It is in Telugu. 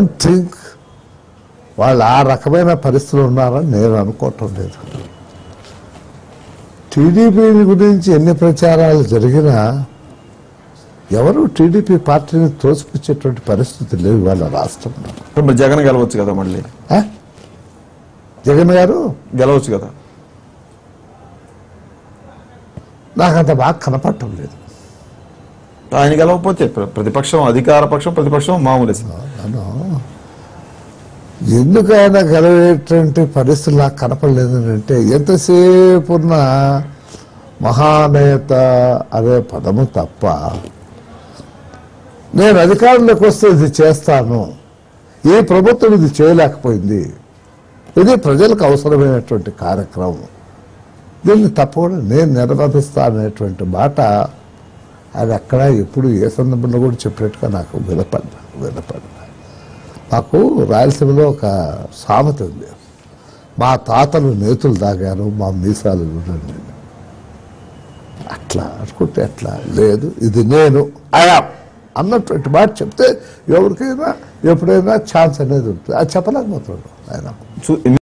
డోంట్ థింక్ వాళ్ళు ఆ రకమైన పరిస్థితులు ఉన్నారని నేను అనుకోవటం లేదు టీడీపీ గురించి ఎన్ని ప్రచారాలు జరిగినా ఎవరు టీడీపీ పార్టీని తోసిపుచ్చేటువంటి పరిస్థితి లేవు ఇవాళ రాష్ట్రంలో మరి జగన్ గెలవచ్చు కదా మళ్ళీ ఆ? జగన్ గారు గెలవచ్చు కదా నాకు అంత బాగా కనపడటం లేదు ఆయన గెలవకపోతే ప్ర- ప్రతిపక్షం అధికార పక్షం ప్రతిపక్షం మామూలే సార్. అను ఎందుకైనా గెలవేటువంటి పరిస్థితులు నాకు కనపడలేదు అంటే ఎంతసేపు ఉన్న మహానేత అనే పదము తప్ప నేను అధికారంలోకి వస్తే ఇది చేస్తాను ఏ ప్రభుత్వం ఇది చేయలేకపోయింది ఇది ప్రజలకు అవసరమైనటువంటి కార్యక్రమం దీన్ని తప్పకుండా నేను నిర్వర్తిస్తా అనేటువంటి మాట అది అక్కడ ఎప్పుడు ఏ సందర్భంలో కూడా చెప్పినట్టుగా నాకు వినపడ్డా వినపడ్డా మాకు రాయలసీమలో ఒక సామెత ఉంది మా తాతలు నేతులు తాగారు మా మీసాలు చూడండి అట్లా అనుకుంటే అట్లా లేదు ఇది నేను ఆయా అన్నటువంటి మాట చెప్తే ఎవరికైనా ఎప్పుడైనా ఛాన్స్ అనేది ఉంటుంది అది చెప్పలేకపోతున్నాడు ఆయన చూ-